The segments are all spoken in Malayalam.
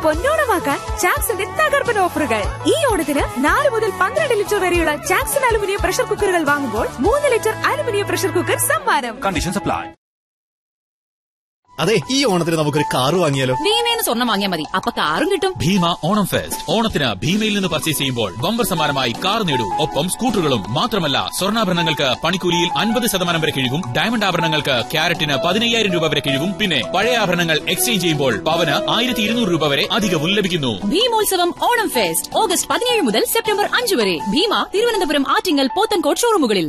പൊന്നോണമാക്കാൻ ചാക്സിന്റെ തകർപ്പൻ ഓഫറുകൾ ഈ ഓണത്തിന് നാല് മുതൽ പന്ത്രണ്ട് ലിറ്റർ വരെയുള്ള ചാക്സൺ അലുമിനിയം പ്രഷർ കുക്കറുകൾ വാങ്ങുമ്പോൾ മൂന്ന് ലിറ്റർ അലുമിനിയം പ്രഷർ കുക്കർ സമ്മാനം Conditions apply. അതെ ഈ ഓണത്തിന് നമുക്കൊരു കാറ് വാങ്ങിയാലോ ഭീമേന്ന് സ്വർണ്ണം വാങ്ങിയാൽ മതി അപ്പൊ കാറും കിട്ടും ഭീമ ഓണം ഫെസ്റ്റ് ഓണത്തിന് ഭീമയിൽ നിന്ന് പർച്ചേസ് ചെയ്യുമ്പോൾ ബമ്പർ സമ്മാനമായി കാർ നേടൂ ഒപ്പം സ്കൂട്ടറുകളും മാത്രമല്ല സ്വർണ്ണാഭരണങ്ങൾക്ക് പണിക്കൂലിയിൽ അൻപത് ശതമാനം വരെ കിഴിവും ഡയമണ്ട് ആഭരണങ്ങൾക്ക് ക്യാരറ്റിന് പതിനയ്യായിരം രൂപ വരെ കിഴിവും പിന്നെ പഴയ ആഭരണങ്ങൾ എക്സ്ചേഞ്ച് ചെയ്യുമ്പോൾ പവന് ആയിരത്തി ഇരുന്നൂറ് രൂപ വരെ അധികവും ലഭിക്കുന്നു ഭീമോത്സവം ഓണം ഫെസ്റ്റ് ഓഗസ്റ്റ് പതിനേഴ് മുതൽ സെപ്റ്റംബർ അഞ്ച് വരെ ഭീമ തിരുവനന്തപുരം ആറ്റിങ്ങൽ പോത്തൻകോട് ഷോറൂമുകളിൽ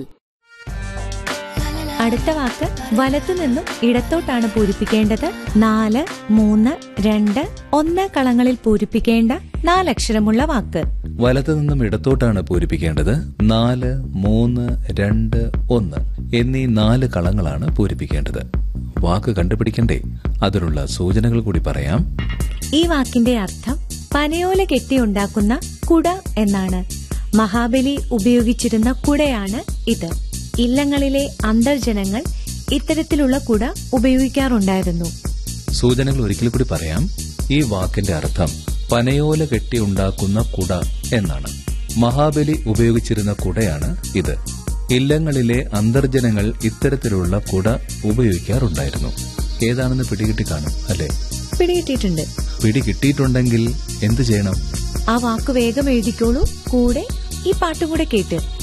അടുത്ത വാക്ക് വലത്തു നിന്നും ഇടത്തോട്ടാണ് പൂരിപ്പിക്കേണ്ടത് നാല് മൂന്ന് രണ്ട് ഒന്ന് കളങ്ങളിൽ പൂരിപ്പിക്കേണ്ട നാലക്ഷരമുള്ള വാക്ക് വലത്തു നിന്നും ഇടത്തോട്ടാണ് പൂരിപ്പിക്കേണ്ടത് നാല് മൂന്ന് രണ്ട് ഒന്ന് എന്നീ നാല് കളങ്ങളാണ് പൂരിപ്പിക്കേണ്ടത് വാക്ക് കണ്ടുപിടിക്കണ്ടേ അതിനുള്ള സൂചനകൾ കൂടി പറയാം ഈ വാക്കിന്റെ അർത്ഥം പനയോല കെട്ടിയുണ്ടാക്കുന്ന കുട എന്നാണ് മഹാബലി ഉപയോഗിച്ചിരുന്ന കുടയാണ് ഇത് ഇല്ലങ്ങളിലെ അന്തർജനങ്ങൾ ഇത്തരത്തിലുള്ള കുട ഉപയോഗിക്കാറുണ്ടായിരുന്നു സൂചനകൾ ഒരിക്കൽ കൂടി പറയാം ഈ വാക്കിന്റെ അർത്ഥം പനയോല കെട്ടി ഉണ്ടാക്കുന്ന കുട എന്നാണ് മഹാബലി ഉപയോഗിച്ചിരുന്ന കുടയാണ് ഇത് ഇല്ലങ്ങളിലെ അന്തർജനങ്ങൾ ഇത്തരത്തിലുള്ള കുട ഉപയോഗിക്കാറുണ്ടായിരുന്നു ഏതാണെന്ന് പിടികിട്ടി കാണും അല്ലെ പിടികിട്ടിയിട്ടുണ്ട് പിടി കിട്ടിയിട്ടുണ്ടെങ്കിൽ എന്തു ചെയ്യണം ആ വാക്ക് വേഗം എഴുതിക്കോളൂ കൂടെ ഈ പാട്ടും കൂടെ കേട്ട്